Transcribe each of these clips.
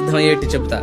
అర్థమయ్యేట్టు చెబుతా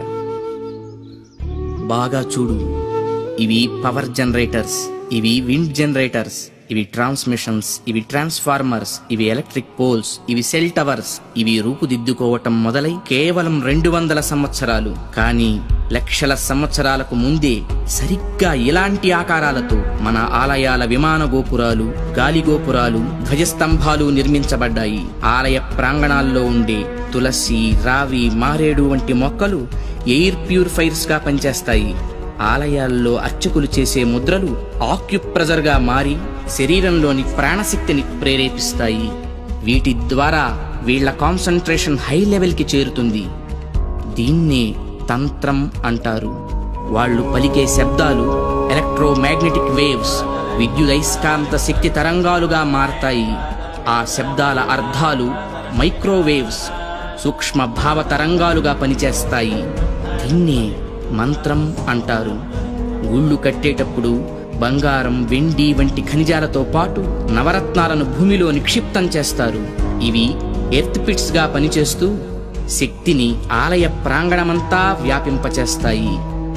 బాగా చూడు ఇవి పవర్ జనరేటర్స్ ఇవి విండ్ జనరేటర్స్ ఇవి ట్రాన్స్మిషన్స్ ఇవి ట్రాన్స్ఫార్మర్స్ ఇవి ఎలక్ట్రిక్ పోల్స్ ఇవి సెల్ టవర్స్ ఇవి రూపుదిద్దుకోవటం మొదలై కేవలం రెండు వందల సంవత్సరాలు కానీ లక్షల సంవత్సరాలకు ముందే సరిగ్గా ఇలాంటి ఆకారాలతో మన ఆలయాల విమాన గోపురాలు గాలి గోపురాలు ధ్వజస్తంభాలు నిర్మించబడ్డాయి ఆలయ ప్రాంగణాల్లో ఉండే తులసి రావి మారేడు వంటి మొక్కలు ఎయిర్ ప్యూరిఫైర్స్ గా పనిచేస్తాయి ఆలయాల్లో అర్చకులు చేసే ముద్రలు ఆక్యుప్రెజర్ గా మారి శరీరంలోని ప్రాణశక్తిని ప్రేరేపిస్తాయి వీటి ద్వారా వీళ్ళ కాన్సంట్రేషన్ హై లెవెల్ కి చేరుతుంది దీన్నే తంత్రం అంటారు వాళ్ళు పలికే శబ్దాలు ఎలక్ట్రోమాగ్నెటిక్ వేవ్స్ విద్యుదైస్కాంత శక్తి తరంగాలుగా మారతాయి ఆ శబ్దాల అర్థాలు మైక్రోవేవ్స్ సూక్ష్మ భావ తరంగాలుగా పనిచేస్తాయి దీన్నే మంత్రం అంటారు గుళ్ళు కట్టేటప్పుడు బంగారం వెండి వంటి ఖనిజాలతో పాటు నవరత్నాలను భూమిలో నిక్షిప్తం చేస్తారు ఇవి ఎర్త్ పిట్స్ గా పనిచేస్తూ శక్తిని ఆలయ ప్రాంగణమంతా వ్యాపింపచేస్తాయి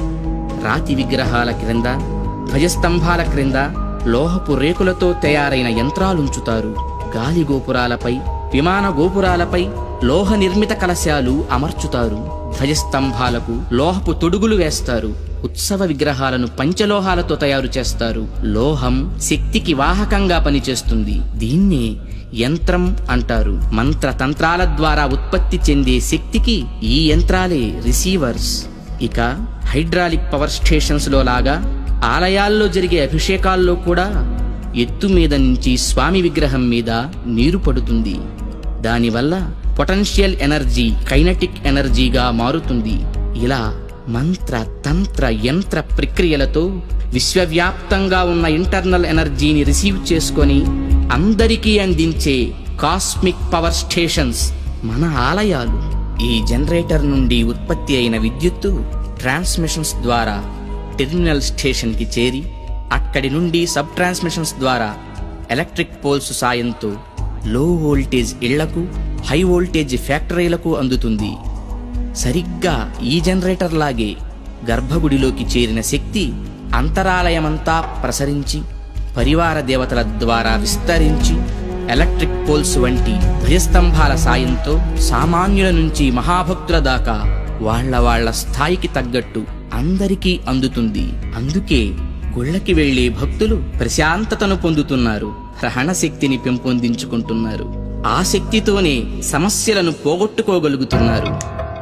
రాతి విగ్రహాల క్రింద ధ్వజస్తంభాల క్రింద లోహపు రేకులతో తయారైన యంత్రాలుంచుతారు గాలి గోపురాలపై విమాన గోపురాలపై లోహ నిర్మిత కలశాలు అమర్చుతారు ధ్వజస్తంభాలకు లోహపు తొడుగులు వేస్తారు ఉత్సవ విగ్రహాలను పంచలోహాలతో తయారు చేస్తారు లోహం శక్తికి వాహకంగా పనిచేస్తుంది దీన్నే యంత్రం అంటారు మంత్ర తంత్రాల ద్వారా ఉత్పత్తి చెందే శక్తికి ఈ యంత్రాలే రిసీవర్స్ ఇక హైడ్రాలిక్ పవర్ స్టేషన్స్ లో లాగా ఆలయాల్లో జరిగే అభిషేకాల్లో కూడా ఎత్తు మీద నుంచి స్వామి విగ్రహం మీద నీరు పడుతుంది దానివల్ల పొటెన్షియల్ ఎనర్జీ కైనటిక్ ఎనర్జీగా మారుతుంది ఇలా మంత్ర తంత్ర యంత్ర ప్రక్రియలతో విశ్వవ్యాప్తంగా ఉన్న ఇంటర్నల్ ఎనర్జీని రిసీవ్ చేసుకొని అందరికీ అందించే కాస్మిక్ పవర్ స్టేషన్స్ మన ఆలయాలు ఈ జనరేటర్ నుండి ఉత్పత్తి అయిన విద్యుత్తు ట్రాన్స్మిషన్స్ ద్వారా టెర్మినల్ స్టేషన్ కి చేరి అక్కడి నుండి సబ్ ట్రాన్స్మిషన్స్ ద్వారా ఎలక్ట్రిక్ పోల్స్ సాయంతో లో వోల్టేజ్ ఇళ్లకు హై వోల్టేజ్ ఫ్యాక్టరీలకు అందుతుంది సరిగ్గా ఈ జనరేటర్ లాగే గర్భగుడిలోకి చేరిన శక్తి అంతరాలయమంతా ప్రసరించి పరివార దేవతల ద్వారా విస్తరించి ఎలక్ట్రిక్ పోల్స్ వంటి ధ్వజస్తంభాల సాయంతో సామాన్యుల నుంచి మహాభక్తుల దాకా వాళ్ళ వాళ్ళ స్థాయికి తగ్గట్టు అందరికీ అందుతుంది అందుకే గుళ్ళకి వెళ్లే భక్తులు ప్రశాంతతను పొందుతున్నారు గ్రహణ శక్తిని పెంపొందించుకుంటున్నారు ఆ శక్తితోనే సమస్యలను పోగొట్టుకోగలుగుతున్నారు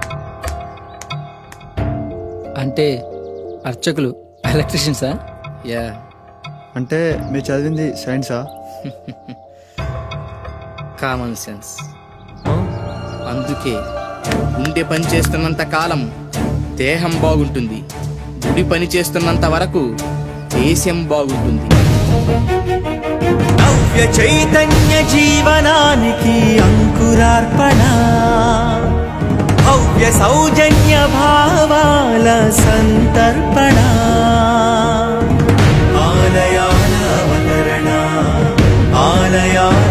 అంటే అర్చకులు ఎలక్ట్రిషియన్సా యా అంటే మీరు చదివింది సైన్సా కామన్ సెన్స్ అందుకే గుండె పని చేస్తున్నంత కాలం దేహం బాగుంటుంది గుడి పని చేస్తున్నంత వరకు దేశం బాగుంటుంది నవ్య చైతన్య జీవనానికి అంకురార్పణ భవ్య సౌజన్య భావాల సంతర్పణ ఆలయాల అవతరణ ఆలయాల